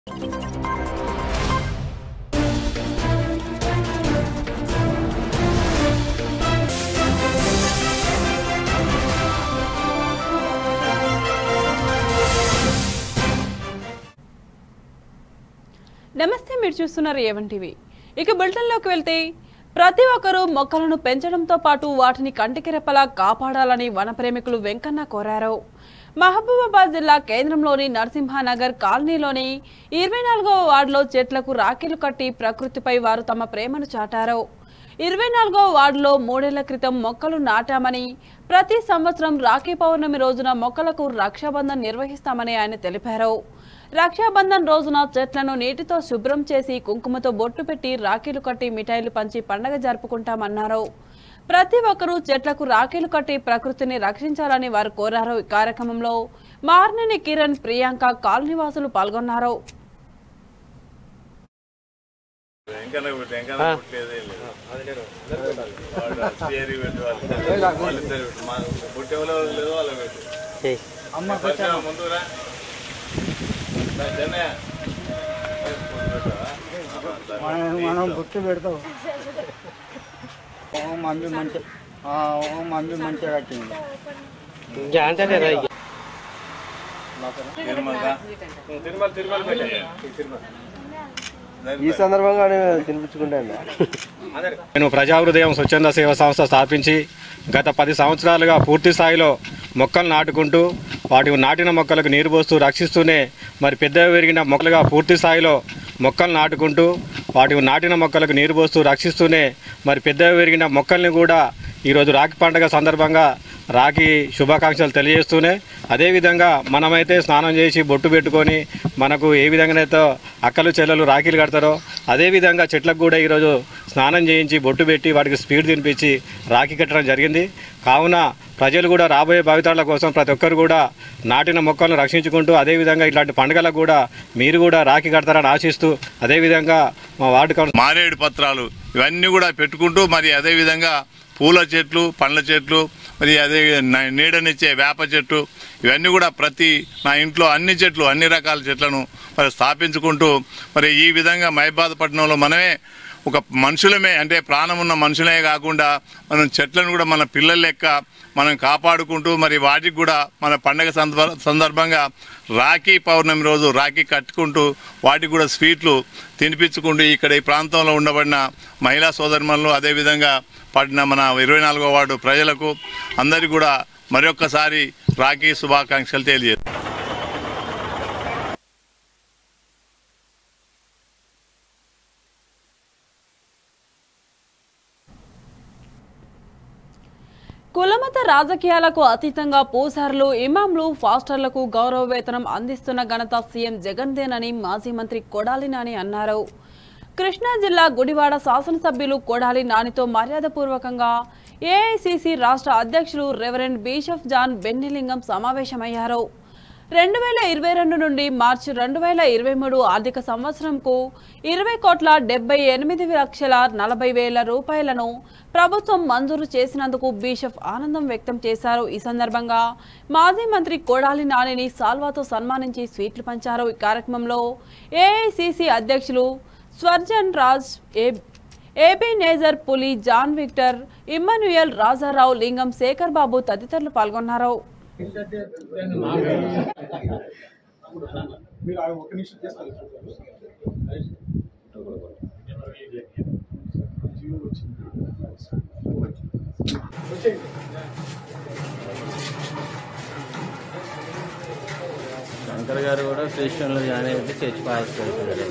నమస్తే మీరు చూస్తున్నారు ఏవన్ టీవీ ఇక బులెటిన్లోకి వెళ్తే ప్రతి ఒక్కరూ మొక్కలను పెంచడంతో పాటు వాటిని కంటికి రెప్పలా కాపాడాలని వనప్రేమికులు వెంకన్న కోరారు మహబూబాబాద్ జిల్లా కేంద్రంలోని నరసింహానగర్ కాలనీలోని ఇరవై నాలుగవ వార్డులో చెట్లకు రాఖీలు కట్టి ప్రకృతిపై వారు తమ ప్రేమను చాటారు ఇరవై నాలుగో వార్డులో మూడేళ్ల క్రితం మొక్కలు నాటామని ప్రతి సంవత్సరం రాఖీ పౌర్ణమి రోజున మొక్కలకు రక్షాబంధన్ నిర్వహిస్తామని ఆయన తెలిపారు రక్షాబంధన్ రోజున చెట్లను నీటితో శుభ్రం చేసి కుంకుమతో బొట్టు పెట్టి రాఖీలు కట్టి మిఠాయిలు పంచి పండగ జరుపుకుంటామన్నారు ప్రతి ఒక్కరూ చెట్లకు రాఖీలు కట్టి ప్రకృతిని రక్షించాలని వారు కోరారు ఈ కార్యక్రమంలో మార్నిని కిరణ్ ప్రియాంక కాలనీవాసులు పాల్గొన్నారు వెంకన్న పెట్టు, వెంకన్న పుట్టేదే లేదు. వాడు స్టీరింగ్ పెట్టు, వాళ్ళు- వాళ్ళిద్దరు పెట్టు. మా పుట్టే వాళ్ళు లేదు వాళ్ళ పెట్టు పరిచయం ముందు రా రా, జన్నయ్య. ముందు పెట్టవా? ఆహా, మనం మనం గుర్తు పెడతాం ఓ మమ్మీ మంచి ఆ, ఓ మమ్మీ మంచిగా కట్టింది తిరుమల రా. ఈ సందర్భంగా తినిపించుకుంటాను నేను ప్రజాహృదయం స్వచ్ఛంద సేవ సంస్థ స్థాపించి గత పది సంవత్సరాలుగా పూర్తి స్థాయిలో మొక్కలు నాటుకుంటూ వాటి నాటిన మొక్కలకు నీరు పోస్తూ రక్షిస్తూనే మరి పెద్ద పెరిగిన మొక్కలుగా పూర్తి స్థాయిలో మొక్కలు నాటుకుంటూ వాటి నాటిన మొక్కలకు నీరు పోస్తూ రక్షిస్తూనే మరి పెద్ద పెరిగిన మొక్కల్ని కూడా ఈరోజు రాఖీ పండుగ సందర్భంగా రాఖీ శుభాకాంక్షలు తెలియజేస్తూనే అదేవిధంగా మనమైతే స్నానం చేసి బొట్టు పెట్టుకొని మనకు ఏ విధంగానైతే అక్కలు చెల్లెలు రాఖీలు కడతారో అదేవిధంగా చెట్లకు కూడా ఈరోజు స్నానం చేయించి బొట్టు పెట్టి వాటికి స్పీడ్ తినిపించి రాఖీ కట్టడం జరిగింది కావున ప్రజలు కూడా రాబోయే భావితాల కోసం ప్రతి ఒక్కరు కూడా నాటిన మొక్కలను రక్షించుకుంటూ అదేవిధంగా ఇట్లాంటి పండుగలకు కూడా మీరు కూడా రాఖీ కడతారని ఆశిస్తూ అదేవిధంగా మా వార్డు కౌన్సిల్ మారేడు పత్రాలు ఇవన్నీ కూడా పెట్టుకుంటూ మరి అదే విధంగా పూల చెట్లు పండ్ల చెట్లు మరి అదే న- నీడనిచ్చే వేప చెట్టు ఇవన్నీ కూడా ప్రతి నా ఇంట్లో అన్ని చెట్లు అన్ని రకాల చెట్లను మరి స్థాపించుకుంటూ మరి ఈ విధంగా మహిబాద్ పట్టణంలో మనమే ఒక మనుషులమే అంటే ప్రాణం ఉన్న మనుషులే కాకుండా మనం చెట్లను కూడా మన పిల్లల లెక్క మనం కాపాడుకుంటూ మరి వాటికి కూడా మన పండగ సందర్భ- సందర్భంగా రాఖీ పౌర్ణమి రోజు రాఖీ కట్టుకుంటూ వాటికి కూడా స్వీట్లు తినిపించుకుంటూ ఇక్కడ ఈ ప్రాంతంలో ఉండబడిన మహిళా సోదరుమణులు అదేవిధంగా పడిన మన ఇరవై నాలుగో వార్డు ప్రజలకు అందరికీ కూడా మరొక్కసారి రాఖీ శుభాకాంక్షలు తెలియజేస్తాను కులమత రాజకీయాలకు అతీతంగా పూసారులు ఇమాంలు ఫాస్టర్లకు గౌరవ వేతనం అందిస్తున్న ఘనత సీఎం జగన్దేనని మాజీ మంత్రి కొడాలి నాని అన్నారు కృష్ణా జిల్లా గుడివాడ శాసనసభ్యులు కొడాలి నానితో మర్యాదపూర్వకంగా ఏఐసిసి రాష్ట్ర అధ్యక్షులు రెవరెండ్ బీషఫ్ జాన్ బెన్నిలింగం సమావేశమయ్యారు రెండు వేల ఇరవై రెండు నుండి మార్చి రెండు వేల ఇరవై మూడు ఆర్థిక సంవత్సరంకు ఇరవై కోట్ల డెబ్బై ఎనిమిది లక్షల నలభై వేల రూపాయలను ప్రభుత్వం మంజూరు చేసినందుకు బీషఫ్ ఆనందం వ్యక్తం చేశారు ఈ సందర్భంగా మాజీ మంత్రి కొడాలి నానిని సాల్వాతో సన్మానించి స్వీట్లు పంచారు ఈ కార్యక్రమంలో ఏఐసిసి అధ్యక్షులు స్వర్జన్ రాజ్ ఏ ఏబీ నేజర్ పులి జాన్ విక్టర్ ఇమ్మన్యుయల్ రాజారావు లింగం శేఖర్ బాబు తదితరులు పాల్గొన్నారు శంకర్ గారు కూడా క్రిస్టియన్లు జాయిన్ అయితే చర్చి పాస్ పెడుతున్నారు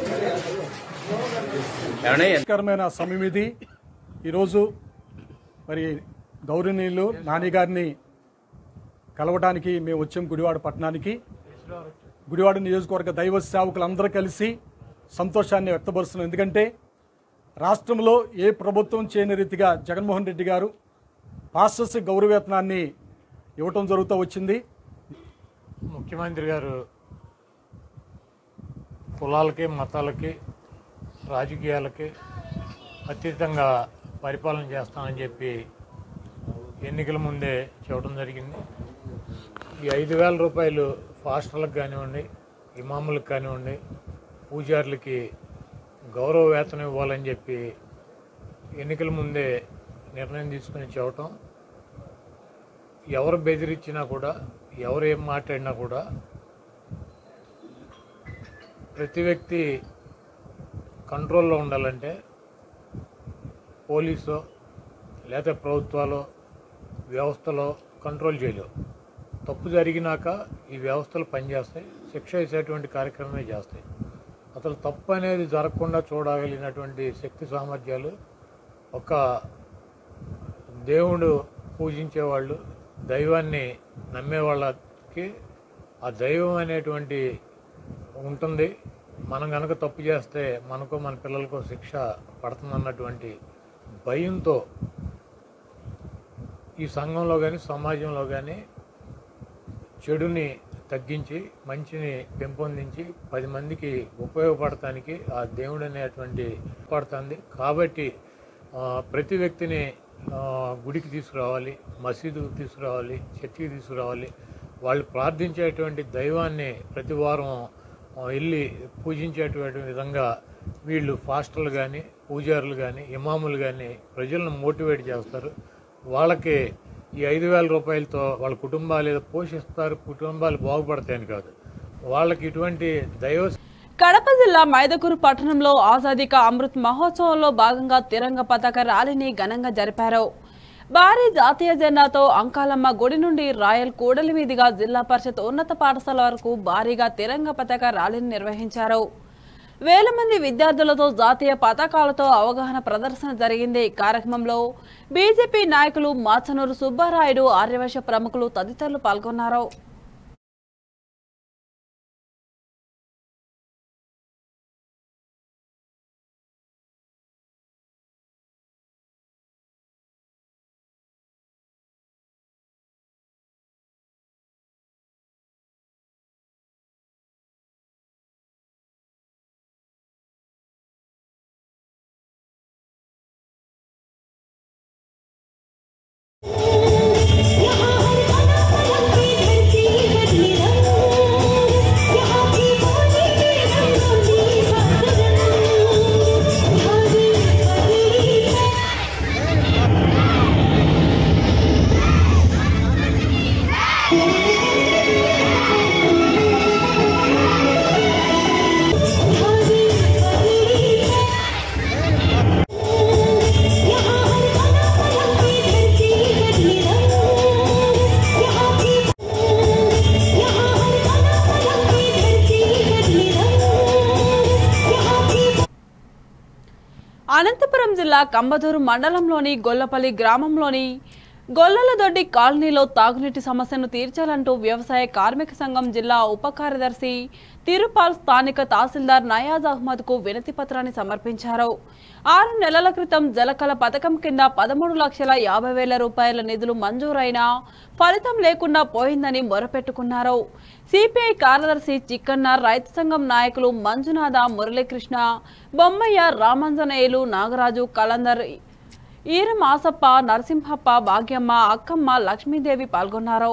ఏమన్నా కరమైన సమయం ఇది ఈరోజు మరి గౌరవనీయులు నాని గారిని కలవడానికి మేము వచ్చాం గుడివాడ పట్టణానికి గుడివాడ నియోజకవర్గ దైవ సేవకులందరూ కలిసి సంతోషాన్ని వ్యక్తపరుస్తున్నాం ఎందుకంటే రాష్ట్రంలో ఏ ప్రభుత్వం చేయని రీతిగా జగన్మోహన్ రెడ్డి గారు పాస్టర్స్ గౌరవవేతనాన్ని ఇవ్వటం జరుగుతూ వచ్చింది ముఖ్యమంత్రి గారు కులాలకి మతాలకి రాజకీయాలకి అతీతంగా పరిపాలన చేస్తామని చెప్పి ఎన్నికల ముందే చెప్పడం జరిగింది ఈ ఐదు వేల రూపాయలు ఫాస్టర్లకు కానివ్వండి ఇమాములకు కానివ్వండి పూజారులకి గౌరవ వేతనం ఇవ్వాలని చెప్పి ఎన్నికల ముందే నిర్ణయం తీసుకుని చెప్పటం ఎవరు బెదిరించినా కూడా ఎవరు ఏం మాట్లాడినా కూడా ప్రతి వ్యక్తి కంట్రోల్లో ఉండాలంటే పోలీసు లేదా ప్రభుత్వాలు వ్యవస్థలో కంట్రోల్ చేయలేవు తప్పు జరిగినాక ఈ వ్యవస్థలు పనిచేస్తాయి శిక్ష వేసేటువంటి కార్యక్రమమే చేస్తాయి అసలు తప్పు అనేది జరగకుండా చూడగలిగినటువంటి శక్తి సామర్థ్యాలు ఒక దేవుడు పూజించేవాళ్ళు దైవాన్ని నమ్మే వాళ్ళకి ఆ దైవం అనేటువంటి ఉంటుంది మనం కనుక తప్పు చేస్తే మనకో మన పిల్లలకో శిక్ష పడుతుందన్నటువంటి భయంతో ఈ సంఘంలో కానీ సమాజంలో కానీ చెడుని తగ్గించి మంచిని పెంపొందించి పది మందికి ఉపయోగపడటానికి ఆ దేవుడు అనేటువంటి పడుతుంది కాబట్టి ఆ, ప్రతి వ్యక్తిని ఆ, గుడికి తీసుకురావాలి మసీదుకు తీసుకురావాలి చర్చికి తీసుకురావాలి వాళ్ళు ప్రార్థించేటువంటి దైవాన్ని ప్రతి వారం ఆ, వెళ్ళి పూజించేటువంటి విధంగా వీళ్ళు ఫాస్టర్లు కానీ పూజారులు కానీ ఇమాములు కానీ ప్రజలను మోటివేట్ చేస్తారు వాళ్ళకి ఈ ఐదు వేల రూపాయలతో వాళ్ళ కుటుంబాలు ఏదో పోషిస్తారు కుటుంబాలు బాగుపడతాయని కాదు వాళ్ళకి ఇటువంటి దైవ కడప జిల్లా మైదకూరు పట్టణంలో ఆజాదీ కా అమృత్ మహోత్సవంలో భాగంగా తిరంగ పతాక ర్యాలీని ఘనంగా జరిపారు భారీ జాతీయ జెండాతో అంకాలమ్మ గుడి నుండి రాయల్ కూడలి మీదుగా జిల్లా పరిషత్ ఉన్నత పాఠశాల వరకు భారీగా తిరంగ పతాక ర్యాలీని నిర్వహించారు వేల మంది విద్యార్థులతో జాతీయ పతాకాలతో అవగాహన ప్రదర్శన జరిగింది కార్యక్రమంలో బీజేపీ నాయకులు మాచనూరు సుబ్బారాయుడు ఆర్యవైశ్య ప్రముఖులు తదితరులు పాల్గొన్నారు అనంతపురం జిల్లా కంబదూరు మండలంలోని గొల్లపల్లి గ్రామంలోని గొల్లలదొడ్డి కాలనీలో తాగునీటి సమస్యను తీర్చాలంటూ వ్యవసాయ కార్మిక సంఘం జిల్లా ఉప కార్యదర్శి తిరుపాల్ స్థానిక తహసీల్దార్ నయాజ్ అహ్మద్ కు వినతి పత్రాన్ని సమర్పించారు ఆరు నెలల క్రితం జలకళ పథకం కింద పదమూడు లక్షల యాభై వేల రూపాయల నిధులు మంజూరైనా ఫలితం లేకుండా పోయిందని మొరపెట్టుకున్నారు సిపిఐ కార్యదర్శి చిక్కన్న రైతు సంఘం నాయకులు మంజునాథ మురళీకృష్ణ బొమ్మయ్య రామంజనేయులు నాగరాజు కలందర్ ఈరం ఆసప్ప నరసింహప్ప భాగ్యమ్మ అక్కమ్మ లక్ష్మీదేవి పాల్గొన్నారు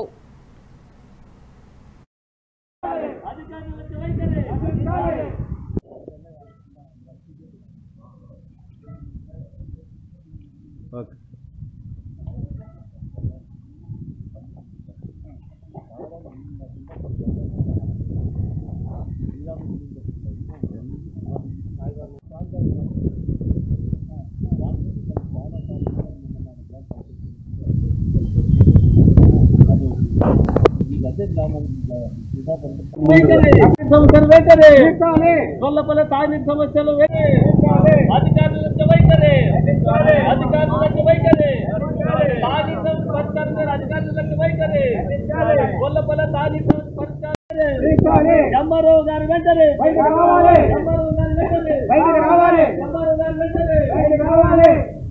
సమస్యలు వెంటనే గొల్లపల్లి తాగిన సమస్యలు వెంటనే అధికారులకు వైఖరి అధికారులకు వైఖరి తాగిన పరిష్కారం మీద అధికారులకు వైఖరి గొల్లపల్లి తాగిన పరిష్కారం ఎంఆర్ఓ గారు వెంటనే ఎంఆర్ఓ గారు వెంటనే ఎంఆర్ఓ గారు వెంటనే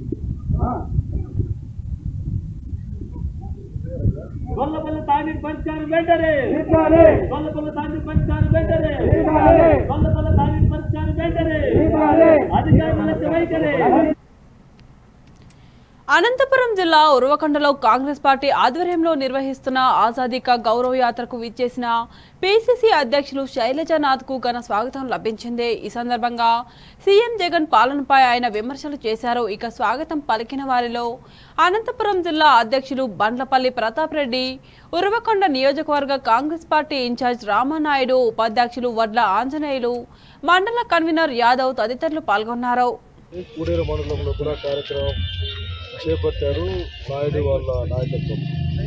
గొల్లపల్లి తాగిన పరిష్కారం వెంటనే గొల్లపల్లి తాగిన పరిష్కారం వెంటనే గొల్లపల్లి తాగిన పరిష్కారం వెంటనే అధికారులకు వైఖరి అనంతపురం జిల్లా ఉరవకొండలో కాంగ్రెస్ పార్టీ ఆధ్వర్యంలో నిర్వహిస్తున్న ఆజాదీ కా గౌరవ యాత్రకు విచ్చేసిన పిసిసి అధ్యక్షులు శైలజానాథ్ కు ఘన స్వాగతం లభించింది ఈ సందర్భంగా సీఎం జగన్ పాలనపై ఆయన విమర్శలు చేశారు ఇక స్వాగతం పలికిన వారిలో అనంతపురం జిల్లా అధ్యక్షులు బండ్లపల్లి ప్రతాప్ రెడ్డి ఉరవకొండ నియోజకవర్గ కాంగ్రెస్ పార్టీ ఇన్ఛార్జ్ రామానాయుడు ఉపాధ్యక్షులు వడ్ల ఆంజనేయులు మండల కన్వీనర్ యాదవ్ తదితరులు పాల్గొన్నారు కూడేరు మండలంలో కూడా కార్యక్రమం చేపట్టారు నాయుడు వాళ్ళ నాయకత్వం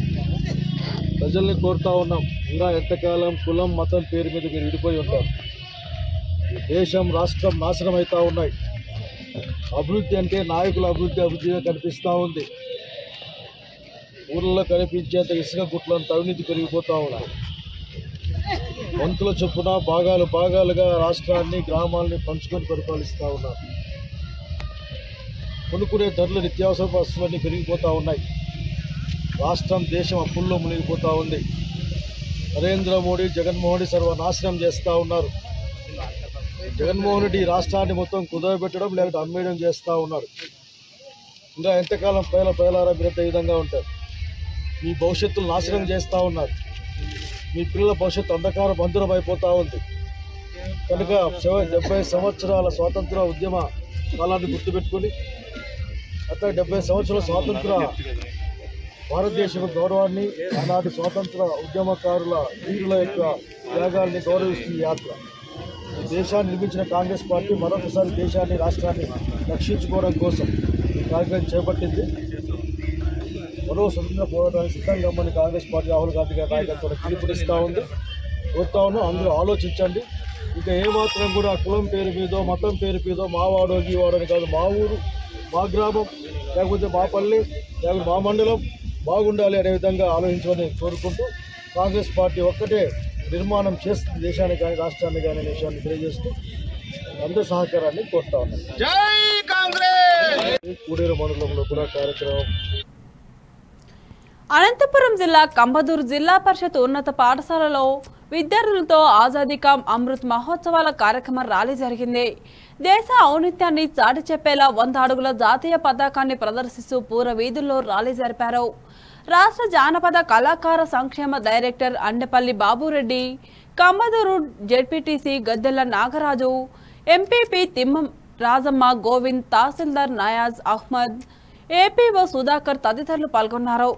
ప్రజల్ని కోరుతా ఉన్నాం ఇంకా ఎంతకాలం కులం మతం పేరు మీద మీరు విడిపోయి ఉంటారు ఈ దేశం రాష్ట్రం నాశనం అవుతా ఉన్నాయి అభివృద్ధి అంటే నాయకుల అభివృద్ధి అభివృద్ధిగా కనిపిస్తూ ఉంది ఊళ్ళలో కనిపించేంత ఇసుక గుట్లంత అవినీతి పెరిగిపోతూ ఉన్నాయి వంతుల చొప్పున భాగాలు భాగాలుగా రాష్ట్రాన్ని గ్రామాలని పంచుకొని పరిపాలిస్తూ ఉన్నారు కొనుక్కునే ధరలు నిత్యావసర వస్తువులన్నీ పెరిగిపోతూ ఉన్నాయి రాష్ట్రం దేశం అప్పుల్లో మునిగిపోతూ ఉంది నరేంద్ర మోడీ జగన్మోహన్ రెడ్డి సర్వనాశనం చేస్తూ ఉన్నారు జగన్మోహన్ రెడ్డి ఈ రాష్ట్రాన్ని మొత్తం కుదరబెట్టడం లేకపోతే అమ్మేయడం చేస్తూ ఉన్నారు ఇంకా ఎంతకాలం పేల పేలారా మీరంతా ఈ విధంగా ఉంటారు మీ భవిష్యత్తును నాశనం చేస్తూ ఉన్నారు మీ పిల్లల భవిష్యత్తు అంధకార బంధురం అయిపోతూ ఉంది కనుక సెవ- డెబ్బై సంవత్సరాల స్వాతంత్ర ఉద్యమ కాలాన్ని గుర్తుపెట్టుకొని గత డెబ్బై సంవత్సరాల స్వాతంత్ర భారతదేశం గౌరవాన్ని ఆనాటి స్వాతంత్ర ఉద్యమకారుల వీరుల యొక్క త్యాగాల్ని గౌరవిస్తుంది ఈ యాత్ర ఈ దేశాన్ని నిర్మించిన కాంగ్రెస్ పార్టీ మరొకసారి దేశాన్ని రాష్ట్రాన్ని రక్షించుకోవడం కోసం ఈ కార్యక్రమం చేపట్టింది మరో స్వతంత్ర పోరాటానికి సిద్ధంగా రమ్మని కాంగ్రెస్ పార్టీ రాహుల్ గాంధీ గారి నాయకత్వంలో పిలుపునిస్తూ ఉంది కోరుతా ఉన్నాం అందరూ ఆలోచించండి ఇక ఏమాత్రం కూడా కులం పేరు మీదో మతం పేరు మీదో మావాడో గీవాడో అని కాదు మా ఊరు మా గ్రామం లేకపోతే మా పల్లె లేకపోతే మా మండలం బాగుండాలి అనే విధంగా ఆలోచించమని కోరుకుంటూ కాంగ్రెస్ పార్టీ ఒక్కటే నిర్మాణం చేస్తుంది దేశాన్ని కానీ రాష్ట్రాన్ని కానీ అనే విషయాన్ని తెలియజేస్తూ అందరి సహకారాన్ని కోరుతా ఉన్నాం కూడేరు మండలంలో కూడా కార్యక్రమం అనంతపురం జిల్లా కంబదూరు జిల్లా పరిషత్ ఉన్నత పాఠశాలలో విద్యార్థులతో ఆజాదీ కా అమృత్ మహోత్సవాల కార్యక్రమం ర్యాలీ జరిగింది దేశ ఔన్నత్యాన్ని చాటి చెప్పేలా వంద అడుగుల జాతీయ పతాకాన్ని ప్రదర్శిస్తూ పూర వీధుల్లో ర్యాలీ జరిపారు రాష్ట్ర జానపద కళాకార సంక్షేమ director Andapalli Babureddy Kambadur ZPTC Gaddela Nagaraju MPP Thimmam Rajamma Govind తహసీల్దార్ నయాజ్ అహ్మద్ ఏపీఓ సుధాకర్ తదితరులు పాల్గొన్నారు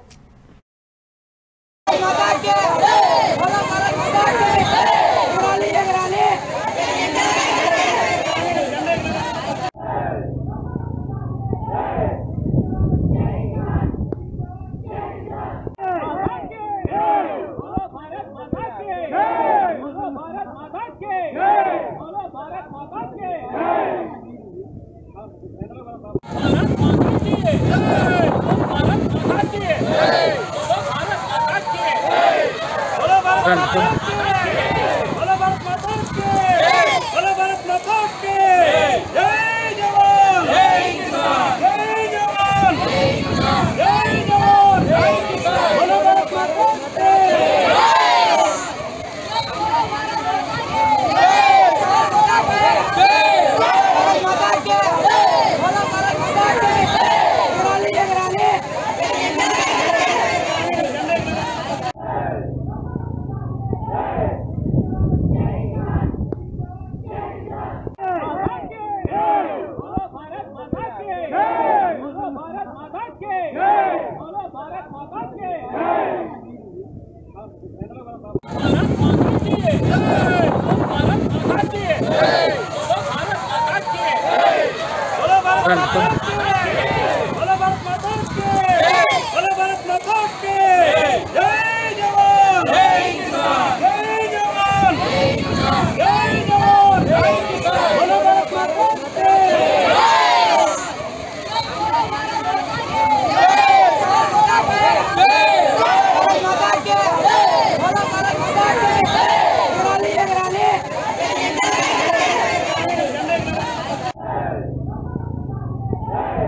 Yeah.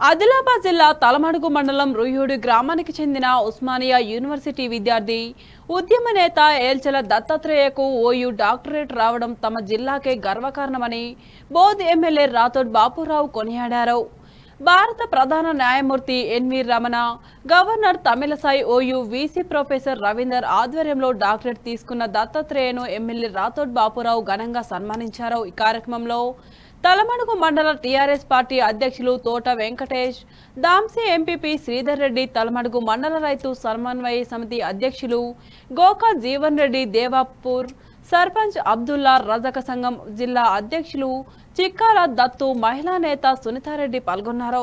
ఆదిలాబాద్ జిల్లా తలమడుగు మండలం రుయ్యూడి గ్రామానికి చెందిన ఉస్మానియా యూనివర్సిటీ విద్యార్థి ఉద్యమ నేత ఏల్చల దత్తాత్రేయకు ఓయూ డాక్టరేట్ రావడం తమ జిల్లాకే గర్వకారణమని బోధ్ ఎమ్మెల్యే రాథోడ్ బాపురావు కొనియాడారు భారత ప్రధాన న్యాయమూర్తి NV Ramana governor Tamilisai OU VC professor Ravinder ఆధ్వర్యంలో డాక్టరేట్ తీసుకున్న దత్తాత్రేయను ఎమ్మెల్యే రాథోడ్ బాపురావు ఘనంగా సన్మానించారు ఈ కార్యక్రమంలో తలమడుగు మండల టీఆర్ఎస్ పార్టీ అధ్యక్షులు తోట వెంకటేష్ దాంసి ఎంపీపీ శ్రీధర్ రెడ్డి తలమడుగు మండల రైతు సమన్వయ సమితి అధ్యక్షులు గోకా జీవన్ రెడ్డి దేవాపూర్ సర్పంచ్ అబ్దుల్లా రజక సంఘం జిల్లా అధ్యక్షులు చిక్కాల దత్తు మహిళా నేత సునీతారెడ్డి పాల్గొన్నారు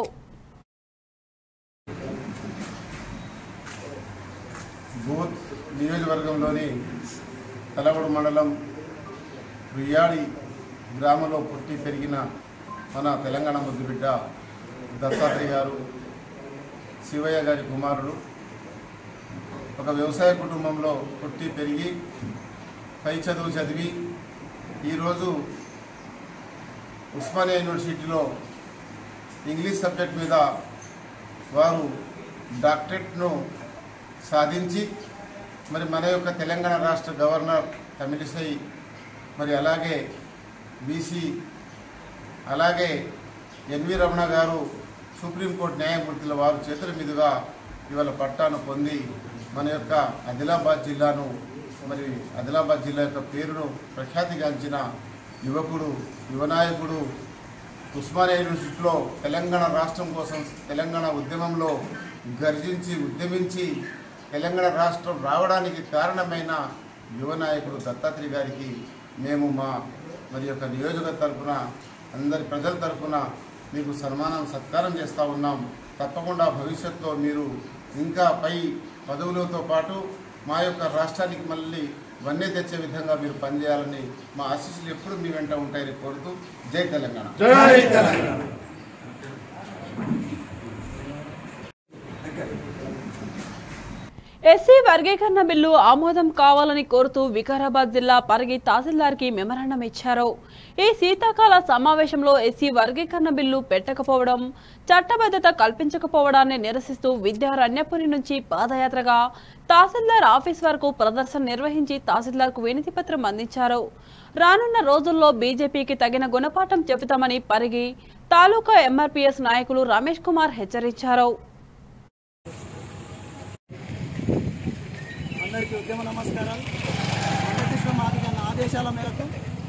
బూత్ నియోజకవర్గంలోని తలవడు మండలం రుయ్యాడి గ్రామంలో పుట్టి పెరిగిన మన తెలంగాణ ముద్దుబిడ్డ దత్తాత్రేయ గారు శివయ్య గారి కుమారుడు ఒక వ్యవసాయ కుటుంబంలో పుట్టి పెరిగి పై చదువు చదివి ఈరోజు ఉస్మానియా యూనివర్సిటీలో ఇంగ్లీష్ సబ్జెక్ట్ మీద వారు డాక్టరేట్ను సాధించి మరి మన యొక్క తెలంగాణ రాష్ట్ర గవర్నర్ తమిళిసై మరి అలాగే బీసీ అలాగే ఎన్వి రమణ గారు సుప్రీంకోర్టు న్యాయమూర్తుల వారు చేతుల మీదుగా ఇవాళ పట్టాను పొంది మన యొక్క ఆదిలాబాద్ జిల్లాను మరి ఆదిలాబాద్ జిల్లా యొక్క పేరును ప్రఖ్యాతిగాంచిన యువకుడు యువనాయకుడు ఉస్మానియా యూనివర్సిటీలో తెలంగాణ రాష్ట్రం కోసం తెలంగాణ ఉద్యమంలో గర్జించి ఉద్యమించి తెలంగాణ రాష్ట్రం రావడానికి కారణమైన యువ నాయకుడు దత్తాత్రేయ గారికి మేము మా మరి యొక్క నియోజకవర్గ తరఫున అందరి ప్రజల తరఫున మీకు సన్మానం సత్కారం చేస్తూ ఉన్నాం తప్పకుండా భవిష్యత్తులో మీరు ఇంకా పై పదవులతో పాటు మా యొక్క రాష్ట్రానికి మళ్ళీ వన్నే తెచ్చే విధంగా మీరు పనిచేయాలని మా ఆశీస్సులు ఎప్పుడు మీ వెంట ఉంటాయని కోరుతూ జై తెలంగాణ ఎస్సీ వర్గీకరణ బిల్లు ఆమోదం కావాలని కోరుతూ వికారాబాద్ జిల్లా పరిగి తహసీల్దార్కి మెమరాండం ఇచ్చారు ఈ శీతాకాల సమావేశంలో ఎస్సీ వర్గీకరణ బిల్లు పెట్టకపోవడం చట్టబద్ధత కల్పించకపోవడాన్ని నిరసిస్తూ విద్యారణ్యపురి నుంచి పాదయాత్రగా తహసీల్దార్ ఆఫీస్ వరకు ప్రదర్శన నిర్వహించి తహసీల్దార్కు వినతి పత్రం అందించారు రానున్న రోజుల్లో బీజేపీకి తగిన గుణపాఠం చెబుతామని పరిగి తాలూకా ఎంఆర్పీఎస్ నాయకులు రమేష్ కుమార్ హెచ్చరించారు అందరికీ ఉద్యమ నమస్కారాలు వెంకటకృష్ణ మాదిగ ఆదేశాల మేరకు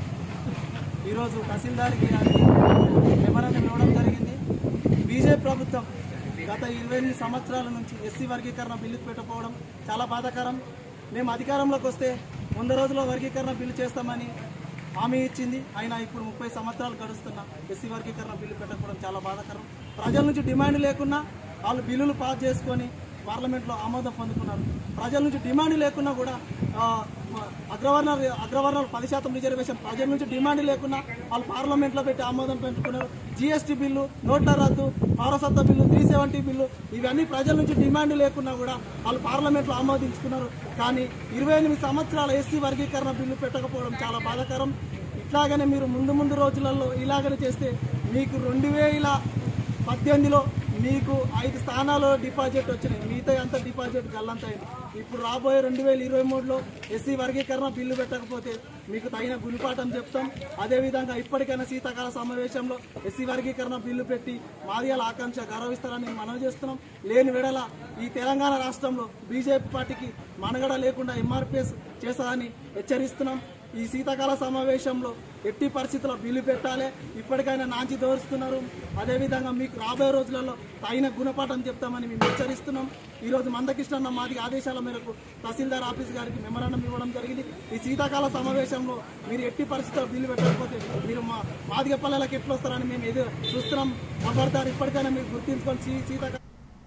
ఈరోజు తహసీల్దార్కి మెమరాండం ఇవ్వడం జరిగింది బీజేపీ ప్రభుత్వం గత ఇరవై ఎనిమిది సంవత్సరాల నుంచి ఎస్సీ వర్గీకరణ బిల్లు పెట్టకపోవడం చాలా బాధాకరం మేము అధికారంలోకి వస్తే వంద రోజుల్లో వర్గీకరణ బిల్లు చేస్తామని హామీ ఇచ్చింది అయినా ఇప్పుడు ముప్పై సంవత్సరాలు గడుస్తున్న ఎస్సీ వర్గీకరణ బిల్లు పెట్టకపోవడం చాలా బాధాకరం ప్రజల నుంచి డిమాండ్ లేకున్నా వాళ్ళు బిల్లులు పాస్ చేసుకొని పార్లమెంట్లో ఆమోదం పొందుకున్నారు ప్రజల నుంచి డిమాండ్ లేకున్నా కూడా ఆ, అగ్రవర్ణాలు అగ్రవర్ణాలు పది శాతం రిజర్వేషన్ ప్రజల నుంచి డిమాండ్ లేకున్నా వాళ్ళు పార్లమెంట్లో పెట్టి ఆమోదం పెంచుకున్నారు జీఎస్టీ బిల్లు నోట్ల రద్దు పౌరసత్వ బిల్లు త్రీ సెవెంటీ బిల్లు ఇవన్నీ ప్రజల నుంచి డిమాండ్ లేకున్నా కూడా వాళ్ళు పార్లమెంట్లో ఆమోదించుకున్నారు కానీ ఇరవై ఎనిమిది సంవత్సరాల ఎస్సీ వర్గీకరణ బిల్లు పెట్టకపోవడం చాలా బాధాకరం ఇట్లాగనే మీరు ముందు ముందు రోజులలో ఇలాగనే చేస్తే మీకు రెండు వేల పద్దెనిమిదిలో మీకు ఐదు స్థానాలు డిపాజిట్ వచ్చినాయి మిగతా అంత డిపాజిట్ గల్లంత అయింది ఇప్పుడు రాబోయే రెండు వేల ఇరవై మూడులో ఎస్సీ వర్గీకరణ బిల్లు పెట్టకపోతే మీకు తగిన గుణపాఠం చెప్తాం అదేవిధంగా ఇప్పటికైనా శీతాకాల సమావేశంలో ఎస్సీ వర్గీకరణ బిల్లు పెట్టి మాదియాల ఆకాంక్ష గౌరవిస్తారని మనం చేస్తున్నాం లేని వెడల ఈ తెలంగాణ రాష్ట్రంలో బీజేపీ పార్టీకి మనగడ లేకుండా ఎంఆర్పిఎస్ చేస్తారని హెచ్చరిస్తున్నాం ఈ శీతాకాల సమావేశంలో ఎట్టి పరిస్థితుల్లో బిల్లు పెట్టాలి ఇప్పటికైనా నాంచి దోరుస్తున్నారు అదేవిధంగా మీకు రాబోయే రోజులలో తగిన గుణపాఠం చెప్తామని మేము హెచ్చరిస్తున్నాం ఈరోజు మందకృష్ణ మాదికి ఆదేశాల మేరకు తహసీల్దార్ ఆఫీస్ గారికి మెమరాండం ఇవ్వడం జరిగింది ఈ శీతాకాల సమావేశంలో మీరు ఎట్టి పరిస్థితుల్లో బిల్లు పెట్టకపోతే మీరు మా మాదిగ పల్లెలకు ఎట్లా వస్తారని మేము ఎదురు చూస్తున్నాం ఖబర్దార్ ఇప్పటికైనా మీరు గుర్తించుకొని శీ- శీతాకాల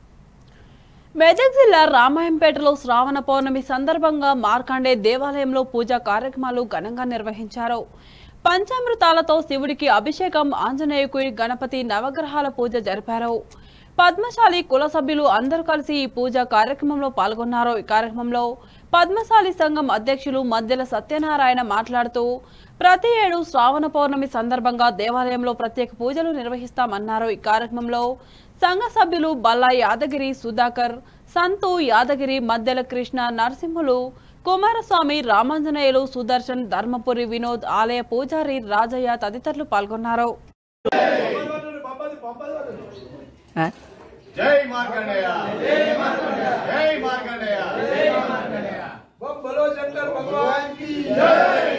మెదక్ జిల్లా రామాయంపేటలో శ్రావణ పౌర్ణమి సందర్భంగా మార్కండే దేవాలయంలో పూజా కార్యక్రమాలు ఘనంగా నిర్వహించారు పంచామృతాలతో శివుడికి అభిషేకం ఆంజనేయుకి గణపతి నవగ్రహాల పూజ జరిపారు పద్మశాలి కుల సభ్యులు అందరూ కలిసి ఈ పూజా కార్యక్రమంలో పాల్గొన్నారు ఈ కార్యక్రమంలో పద్మశాలి సంఘం అధ్యక్షులు మద్దెల సత్యనారాయణ మాట్లాడుతూ ప్రతి ఏడు శ్రావణ పౌర్ణమి సందర్భంగా దేవాలయంలో ప్రత్యేక పూజలు నిర్వహిస్తామన్నారు ఈ కార్యక్రమంలో సంఘ సభ్యులు బల్లా యాదగిరి సుధాకర్ సంతు యాదగిరి మద్దెల కృష్ణ నరసింహులు కుమారస్వామి రామాంజనేయులు సుదర్శన్ ధర్మపురి వినోద్ ఆలయ పూజారి రాజయ్య తదితరులు పాల్గొన్నారు జై మార్కండేయ జై మార్కండేయ జై మార్కండేయ జై మార్కండేయ బొబ్బలో శంకర్ భగవాన్ की జై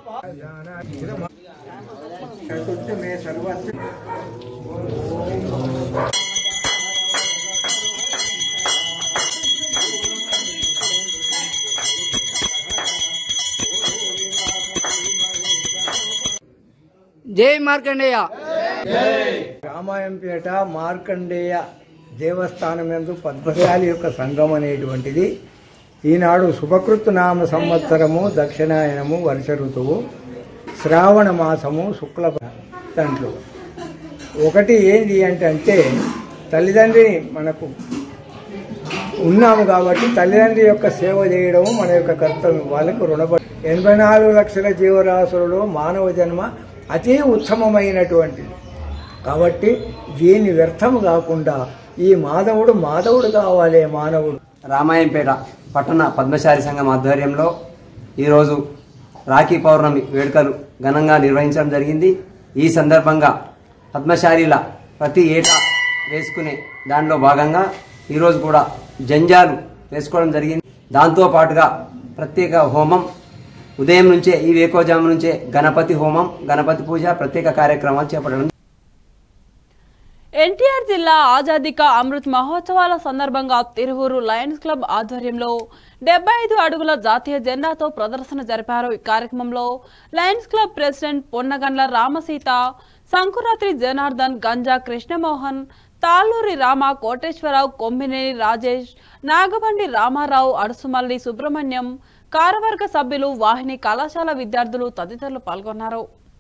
జై మార్కండేయ రామాయంపేట మార్కండేయ దేవస్థానం ఎందు పద్మశాలి యొక్క సంఘం అనేటువంటిది ఈనాడు శుభకృత్ నామ సంవత్సరము దక్షిణాయనము వర్ష ఋతువు శ్రావణ మాసము శుక్ల దాంట్లో ఒకటి ఏంటి అంటే అంటే తల్లిదండ్రిని మనకు ఉన్నాము కాబట్టి తల్లిదండ్రి యొక్క సేవ చేయడం మన యొక్క కర్తవ్యం వాళ్ళకు రుణపడి ఎనభై నాలుగు లక్షల జీవరాశులలో మానవ జన్మ అతి ఉత్తమమైనటువంటిది కాబట్టి దీన్ని వ్యర్థం కాకుండా ఈ మాధవుడు మాధవుడు కావాలి మానవుడు రామాయంపేట పట్టణ పద్మశాలి సంఘం ఆధ్వర్యంలో ఈరోజు రాఖీ పౌర్ణమి వేడుకలు ఘనంగా నిర్వహించడం జరిగింది ఈ సందర్భంగా పద్మశాలీల ప్రతి ఏటా వేసుకునే దానిలో భాగంగా ఈరోజు కూడా జంజాలు వేసుకోవడం జరిగింది దాంతో పాటుగా ప్రత్యేక హోమం ఉదయం నుంచే ఈ వేకోజాము నుంచే గణపతి హోమం గణపతి పూజ ప్రత్యేక కార్యక్రమాలు చేపట్టడం ఎన్టీఆర్ జిల్లా ఆజాదీ కా అమృత్ మహోత్సవాల సందర్భంగా తిరువూరు లయన్స్ క్లబ్ ఆధ్వర్యంలో డెబ్బై ఐదు అడుగుల జాతీయ జెండాతో ప్రదర్శన జరిపారు ఈ కార్యక్రమంలో Lions Club president Ponnagandla Ramaseetha Sankurathri Janardhan Ganja Krishnamohan Talluri Rama Koteswararao Kommineni Rajesh Nagabandi Ramarao Adusumalli Subrahmanyam కార్యవర్గ సభ్యులు వాహిని కళాశాల విద్యార్థులు తదితరులు పాల్గొన్నారు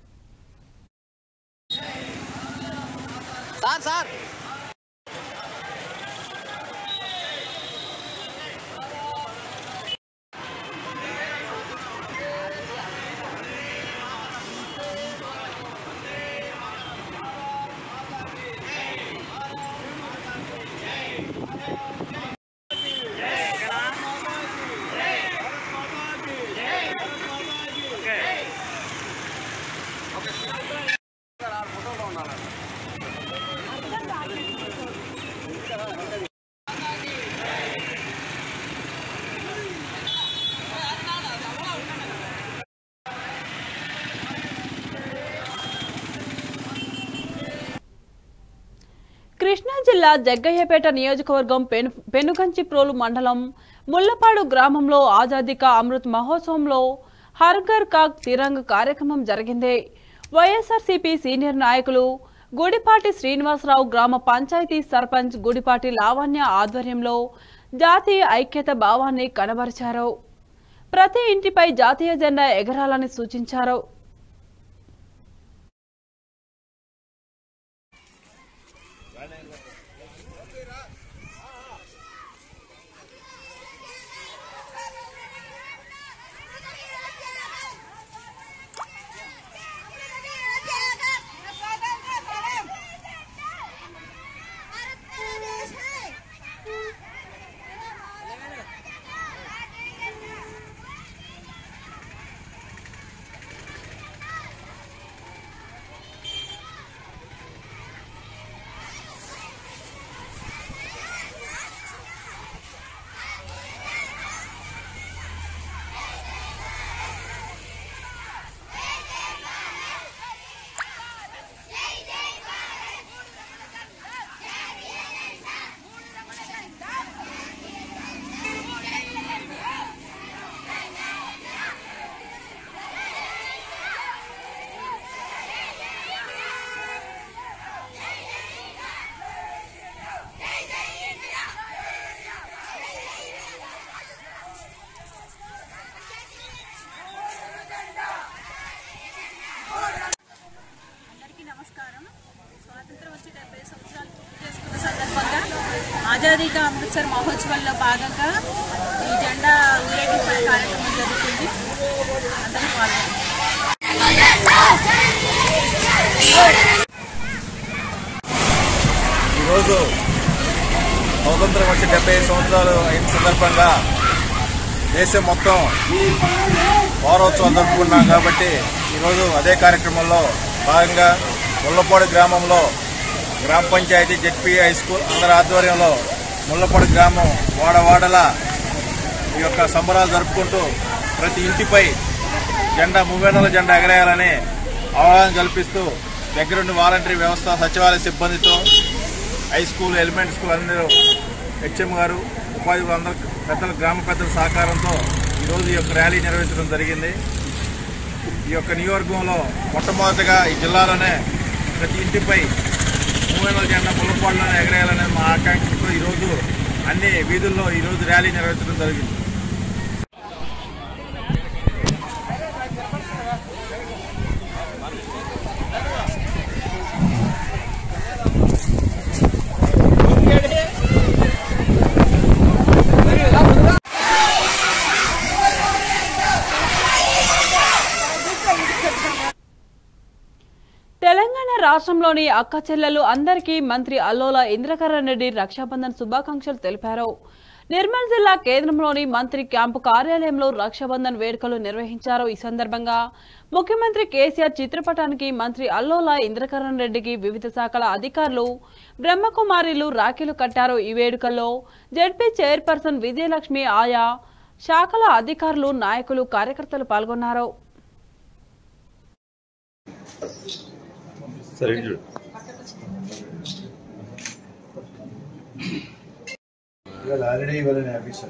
సార్ సార్ కృష్ణా జిల్లా జగ్గయ్యపేట నియోజకవర్గం పెను పెనుగంచిప్రోలు మండలం ముల్లపాడు గ్రామంలో ఆజాదీ కా అమృత్ మహోత్సవంలో హర్ఘర్ కాక్ తిరంగ్ కార్యక్రమం జరిగింది వైఎస్ఆర్సీపీ సీనియర్ నాయకులు గుడిపాటి శ్రీనివాసరావు గ్రామ పంచాయతీ సర్పంచ్ గుడిపాటి లావణ్య ఆధ్వర్యంలో జాతీయ ఐక్యత భావాన్ని కనబరిచారు ప్రతి ఇంటిపై జాతీయ జెండా ఎగరాలని సూచించారు అందరికీ నమస్కారం స్వాతంత్రం వచ్చి డెబ్బై సంవత్సరాలు పూర్తి చేసుకున్న సందర్భంగా ఆజాదీ కా అమృత్సర్ మహోత్సవంలో భాగంగా ఈ జెండా ఊరేగింపు కార్యక్రమం జరుగుతుంది అందరూ పాల్గొన్నారు ఈరోజు స్వతంత్రం వచ్చి డెబ్బై ఐదు సంవత్సరాలు అయిన సందర్భంగా దేశం మొత్తం వారోత్సవం జరుపుకున్నాం కాబట్టి ఈరోజు అదే కార్యక్రమంలో భాగంగా ముల్లపాడు గ్రామంలో గ్రామ పంచాయతీ జెడ్పీ హై స్కూల్ అందరి ఆధ్వర్యంలో ముల్లపాడు గ్రామం వాడవాడల ఈ యొక్క సంబరాలు జరుపుకుంటూ ప్రతి ఇంటిపై జెండా మూవేనల జెండా ఎగరేయాలని అవగాహన కల్పిస్తూ దగ్గరుండి వాలంటరీ వ్యవస్థ సచివాలయ సిబ్బందితో హై స్కూల్ ఎలిమెంట్ స్కూల్ అందరూ హెచ్ఎం గారు ఉపాధి అందరూ పెద్దల గ్రామ పెద్దల సహకారంతో ఈరోజు ఈ యొక్క ర్యాలీ నిర్వహించడం జరిగింది ఈ యొక్క నియోజకవర్గంలో మొట్టమొదటిగా ఈ జిల్లాలోనే ప్రతి ఇంటిపై మూవేనల జెండా ముల్లపాడులోనే ఎగరేయాలనే మా ఆకాంక్షతో ఈరోజు అన్ని వీధుల్లో ఈరోజు ర్యాలీ నిర్వహించడం జరిగింది తెలంగాణ రాష్ట్రంలోని అక్క చెల్లెలు అందరికీ మంత్రి అల్లోల ఇంద్రకరణ్ రెడ్డి రక్షాబంధన్ శుభాకాంక్షలు తెలిపారు నిర్మల్ జిల్లా కేంద్రంలోని మంత్రి క్యాంపు కార్యాలయంలో రక్షాబంధన్ వేడుకలు నిర్వహించారు ఈ సందర్భంగా ముఖ్యమంత్రి కేసీఆర్ చిత్రపటానికి మంత్రి అల్లోల ఇంద్రకరణ్ రెడ్డికి వివిధ శాఖల అధికారులు బ్రహ్మకుమారిలు రాఖీలు కట్టారు ఈ వేడుకల్లో జెడ్పీ చైర్పర్సన్ విజయలక్ష్మి ఆయా శాఖల అధికారులు నాయకులు కార్యకర్తలు పాల్గొన్నారు సరే ఇవాళ ఆల్రెడీ ఇవాళ ఆఫీసర్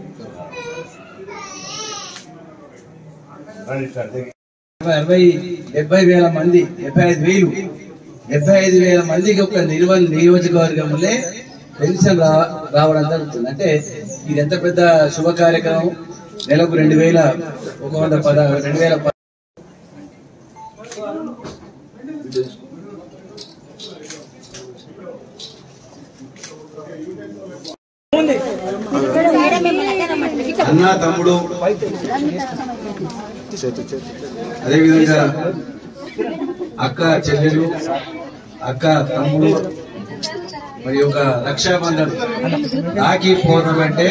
అరవై డెబ్బై వేల మంది డెబ్బై ఐదు వేలు డెబ్బై ఐదు వేల మందికి ఒక నిర్వల్ నియోజకవర్గంలో పెన్షన్ రా రావడం జరుగుతుంది అంటే ఇది ఎంత పెద్ద శుభ కార్యక్రమం నెలకు రెండు వేల ఒక వంద పద రెండు వేల ప- అన్న తమ్ముడు అదేవిధంగా అక్క చెల్లెలు అక్క తమ్ముడు మరి ఒక రక్షాబంధన్ రాఖీ పౌర్ణమి అంటే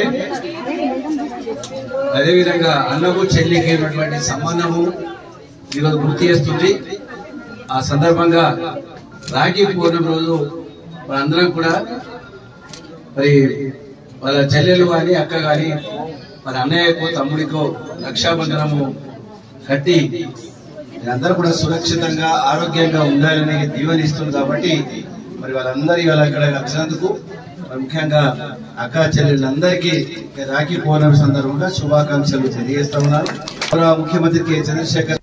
అదేవిధంగా అన్నకు చెల్లికి ఉన్నటువంటి సంబంధము ఈరోజు గుర్తు చేస్తుంది ఆ సందర్భంగా రాఖీ పౌర్ణమి రోజు మనందరం కూడా మరి వాళ్ళ చెల్లెలు కానీ అక్క కానీ మరి అన్నయ్యకో తమ్ముడికో రక్షాబంధనము కట్టి అందరూ కూడా సురక్షితంగా ఆరోగ్యంగా ఉండాలని దీవెనిస్తుంది కాబట్టి మరి వాళ్ళందరి వాళ్ళ ఇక్కడ వచ్చినందుకు మరి ముఖ్యంగా అక్క చెల్లెళ్ళందరికీ రాఖీ పౌర్ణమి సందర్భంగా శుభాకాంక్షలు తెలియజేస్తా ఉన్నారు గౌరవ ముఖ్యమంత్రి కె చంద్రశేఖర్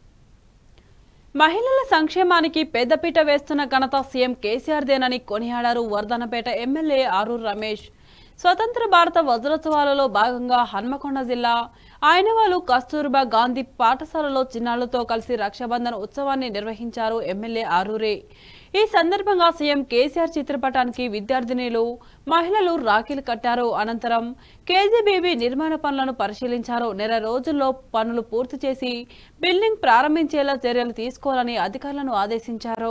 మహిళల సంక్షేమానికి పెద్దపీట వేస్తున్న ఘనత సీఎం కేసీఆర్దేనని కొనియాడారు వర్ధనపేట ఎమ్మెల్యే ఆరూర్ రమేష్ స్వతంత్ర భారత వజ్రోత్సవాలలో భాగంగా హన్మకొండ జిల్లా ఆయనవాలు కస్తూర్బా గాంధీ పాఠశాలలో చిన్నారులతో కలిసి రక్షాబంధన్ ఉత్సవాన్ని నిర్వహించారు ఎమ్మెల్యే ఆరూరే ఈ సందర్భంగా సీఎం కేసీఆర్ చిత్రపటానికి విద్యార్థినిలు మహిళలు రాఖీలు కట్టారు అనంతరం కేజీబీబీ నిర్మాణ పనులను పరిశీలించారు నెల రోజుల్లో పనులు పూర్తి చేసి బిల్డింగ్ ప్రారంభించేలా చర్యలు తీసుకోవాలని అధికారులను ఆదేశించారు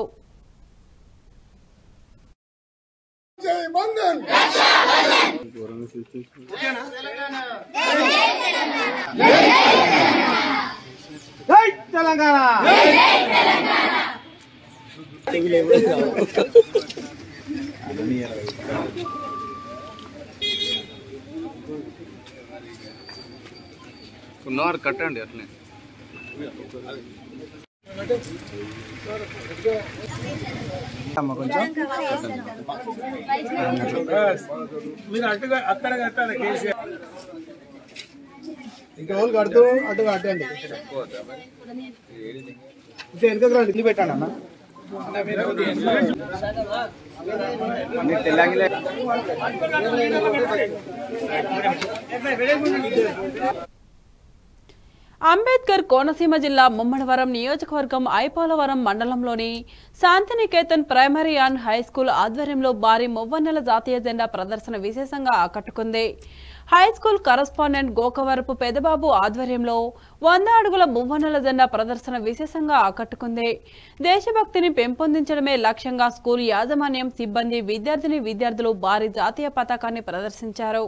జై తెలంగాణ ఉన్నవారు కట్టండి అట్లనే మీరు అటుగా అక్కడ కట్టాలి కేసీఆర్ ఇంకా వాళ్ళు కడుతూ అటు కట్టండి ఇంకా వెనకకు రండి ఇల్లు పెట్టండి అన్న అంబేద్కర్ కోనసీమ జిల్లా ముమ్మడివరం నియోజకవర్గం ఐపోలవరం మండలంలోని Shantiniketan primary and high school ఆధ్వర్యంలో భారీ మువ్వన్నెల జాతీయ జెండా ప్రదర్శన విశేషంగా ఆకట్టుకుంది high school correspondent Gokavarapu Pedababu ఆధ్వర్యంలో వంద అడుగుల మువ్వన్నెల జెండా ప్రదర్శన విశేషంగా ఆకట్టుకుంది దేశభక్తిని పెంపొందించడమే లక్ష్యంగా స్కూల్ యాజమాన్యం సిబ్బంది విద్యార్థిని విద్యార్థులు భారీ జాతీయ పతాకాన్ని ప్రదర్శించారు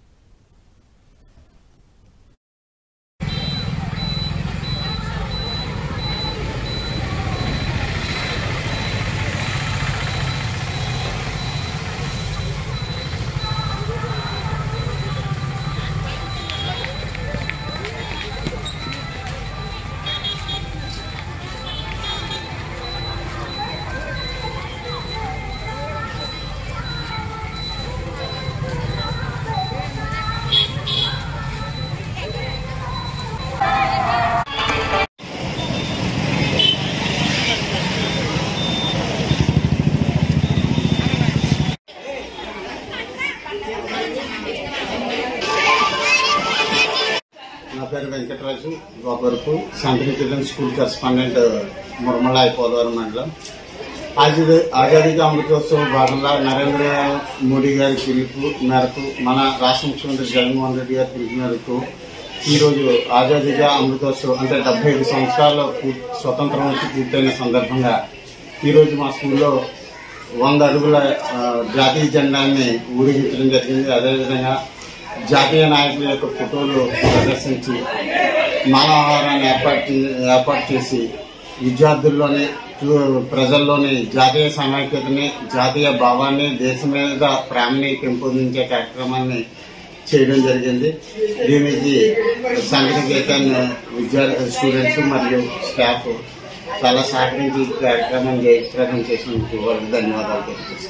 నా పేరు Venkataraju Gopavarapu Shantini children school correspondent Muramala Polavaram మండలం ఆజాదీ ఆజాదీ కా అమృతోత్సవం భాగంగా నరేంద్ర మోడీ గారి పిలుపు మేరకు మన రాష్ట్ర ముఖ్యమంత్రి జగన్మోహన్ రెడ్డి గారి పిలుపు మేరకు ఈరోజు ఆజాదీగా అమృతోత్సవం అంటే డెబ్బై ఐదు సంవత్సరాలు పూ- స్వతంత్రం వచ్చి పూర్తయిన సందర్భంగా ఈరోజు మా స్కూల్లో వంద అడుగుల ఆ, జాతీయ జెండాన్ని ఊరేగించడం జరిగింది అదేవిధంగా జాతీయ నాయకుల యొక్క ఫోటోలు ప్రదర్శించి మానవహారాన్ని ఏర్పాటు చే- ఏర్పాటు చేసి విద్యార్థుల్లోని చూ- ప్రజల్లోని జాతీయ సమైక్యతని జాతీయ భావాన్ని దేశం మీద ప్రేమని పెంపొందించే కార్యక్రమాన్ని చేయడం జరిగింది దీనికి సంఘటన విద్యార్థి స్టూడెంట్స్ మరియు స్టాఫ్ చాలా సహకరించి ఈ కార్యక్రమం జయప్రదం చేసినందుకు వారికి ధన్యవాదాలు తెలియజేస్తున్నాను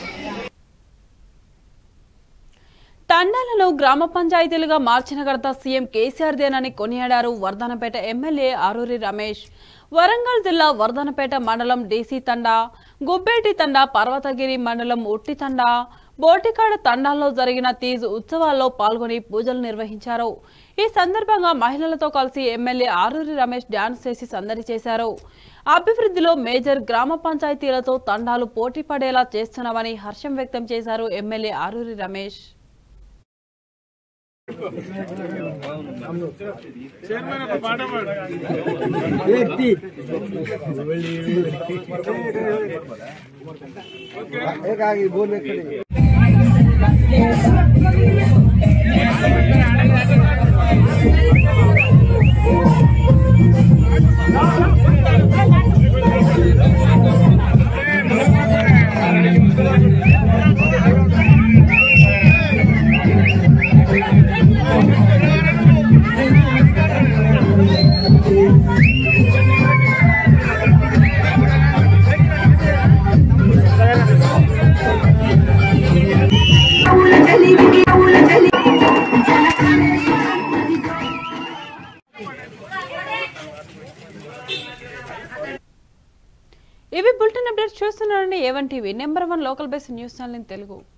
తండాలను గ్రామ పంచాయతీలుగా మార్చిన ఘనత సీఎం కేసీఆర్ దేనని కొనియాడారు వర్ధనపేట ఎమ్మెల్యే ఆరూరి రమేష్ వరంగల్ జిల్లా వర్ధనపేట మండలం డీసీ తండా గుబ్బేటి తండా పర్వతగిరి మండలం ఉట్టి తండా బోటికాడ తండాల్లో జరిగిన తీజ్ ఉత్సవాల్లో పాల్గొని పూజలు నిర్వహించారు ఈ సందర్భంగా మహిళలతో కలిసి ఎమ్మెల్యే ఆరూరి రమేష్ డ్యాన్స్ చేసి సందడి చేశారు అభివృద్ధిలో మేజర్ గ్రామ పంచాయతీలతో తండాలు పోటీ పడేలా చేస్తున్నామని హర్షం వ్యక్తం చేశారు ఎమ్మెల్యే ఆరూరి రమేష్ एक आगे बोल में खड़े ఇవి బులెటిన్ అప్డేట్స్ చూస్తున్నారండి A one TV number one local base news channel in Telugu